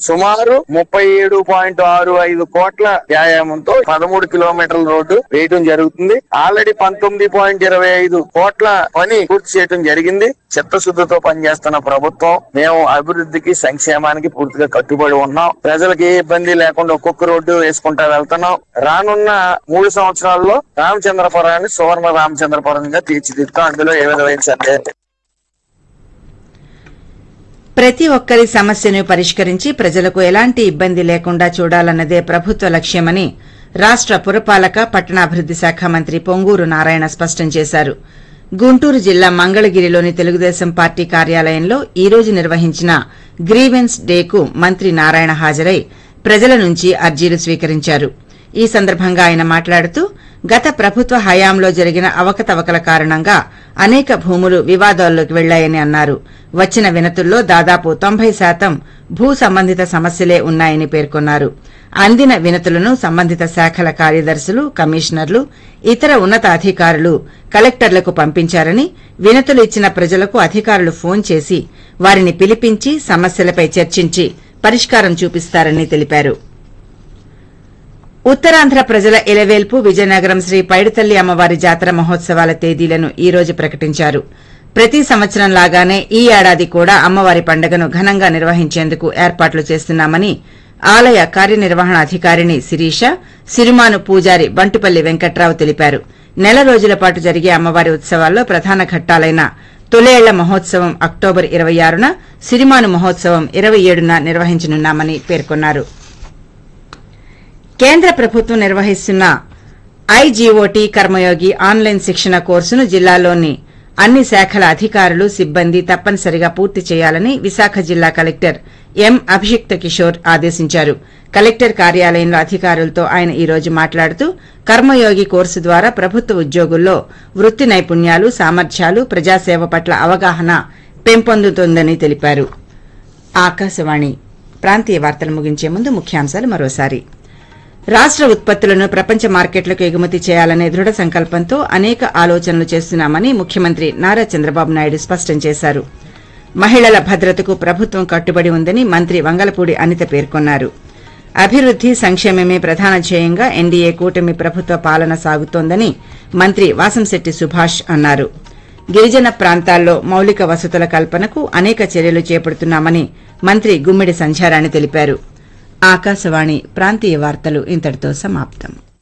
సుమారు ముప్పై ఏడు పాయింట్ ఆరు ఐదు కోట్ల వ్యాయామంతో పదమూడు కిలోమీటర్ల రోడ్డు వేయటం జరుగుతుంది ఆల్రెడీ పంతొమ్మిది పాయింట్ ఇరవై ఐదు కోట్ల పని పూర్తి చేయడం జరిగింది చిత్తశుద్ధితో పనిచేస్తున్న ప్రభుత్వం మేము అభివృద్ధికి సంక్షేమానికి పూర్తిగా కట్టుబడి ఉన్నాం ప్రజలకు ఏ ఇబ్బంది లేకుండా ఒక్కొక్క రోడ్డు వేసుకుంటా వెళ్తున్నాం రానున్న మూడు సంవత్సరాల్లో రామచంద్రపురాన్ని సువర్ణ రామచంద్రపురంగా తీర్చిదిద్దాం అందులో ఏ విధమైన సందేహం లేదు. ప్రతి ఒక్కరి సమస్యను పరిష్కరించి ప్రజలకు ఎలాంటి ఇబ్బంది లేకుండా చూడాలన్నదే ప్రభుత్వ లక్ష్యమని రాష్ట పురపాలక పట్టణాభివృద్ది శాఖ మంత్రి పొంగూరు నారాయణ స్పష్టం చేశారు గుంటూరు జిల్లా మంగళగిరిలోని తెలుగుదేశం పార్టీ కార్యాలయంలో ఈ రోజు నిర్వహించిన గ్రీవెన్స్ డేకు మంత్రి నారాయణ హాజరై ప్రజల నుంచి అర్జీలు స్వీకరించారు ఈ సందర్భంగా ఆయన మాట్లాడుతూ గత ప్రభుత్వ హయాంలో జరిగిన అవకతవకల కారణంగా అనేక భూములు వివాదాల్లోకి వెళ్లాయని అన్నారు వచ్చిన వినతుల్లో దాదాపు తొంభై శాతం భూ సంబంధిత సమస్యలే ఉన్నాయని పేర్కొన్నారు అందిన వినతులను సంబంధిత శాఖల కార్యదర్శులు కమిషనర్లు ఇతర ఉన్నత అధికారులు కలెక్టర్లకు పంపించారని వినతులు ఇచ్చిన ప్రజలకు అధికారులు ఫోన్ చేసి వారిని పిలిపించి సమస్యలపై చర్చించి పరిష్కారం చూపిస్తారని తెలిపారు ఉత్తరాంధ్ర ప్రజల ఇలవేల్పు విజయనగరం శ్రీ పైడితల్లి అమ్మవారి జాతర మహోత్సవాల తేదీలను ఈ రోజు ప్రకటించారు ప్రతి సంవత్సరం లాగానే ఈ ఏడాది కూడా అమ్మవారి పండుగను ఘనంగా నిర్వహించేందుకు ఏర్పాట్లు చేస్తున్నామని ఆలయ కార్యనిర్వహణ అధికారిణి శిరీష సిరిమాను పూజారి బంటుపల్లి వెంకట్రావు తెలిపారు నెల రోజుల పాటు జరిగే అమ్మవారి ఉత్సవాల్లో ప్రధాన ఘట్టాలైన తొలేళ్ల మహోత్సవం అక్టోబర్ ఇరవై ఆరున సిరిమాను మహోత్సవం ఇరవై ఏడున నిర్వహించనున్నామని పేర్కొన్నారు కేంద్ర ప్రభుత్వం నిర్వహిస్తున్న ఐజీఓటీ కర్మయోగి ఆన్లైన్ శిక్షణ కోర్సును జిల్లాలోని అన్ని శాఖల అధికారులు సిబ్బంది తప్పనిసరిగా పూర్తి చేయాలని విశాఖ జిల్లా కలెక్టర్ ఎం అభిషిక్త కిషోర్ ఆదేశించారు కలెక్టర్ కార్యాలయంలో అధికారులతో ఆయన ఈ రోజు మాట్లాడుతూ కర్మయోగి కోర్సు ద్వారా ప్రభుత్వ ఉద్యోగుల్లో వృత్తి నైపుణ్యాలు సామర్థ్యాలు ప్రజాసేవ పట్ల అవగాహన పెంపొందుతోందని తెలిపారు ఆకాశవాణి ప్రాంతీయ వార్తలు ముగించే ముందు ముఖ్యాంశాలు మరోసారి రాష్ట ఉత్పత్తులను ప్రపంచ మార్కెట్లకు ఎగుమతి చేయాలనే దృఢ సంకల్పంతో అనేక ఆలోచనలు చేస్తున్నామని ముఖ్యమంత్రి నారా చంద్రబాబు నాయుడు స్పష్టం చేశారు మహిళల భద్రతకు ప్రభుత్వం కట్టుబడి ఉందని మంత్రి వంగలపూడి అనిత పేర్కొన్నారు అభివృద్ది సంక్షేమమే ప్రధాన ధ్యేయంగా ఎన్డీఏ కూటమి ప్రభుత్వ పాలన సాగుతోందని మంత్రి వాసంశెట్టి సుభాష్ అన్నారు గిరిజన ప్రాంతాల్లో మౌలిక వసతుల కల్పనకు అనేక చర్యలు చేపడుతున్నామని మంత్రి గుమ్మిడి సంధ్యారాణి తెలిపారు ఆకాశవాణి ప్రాంతీయ వార్తలు ఇంతటితో సమాప్తం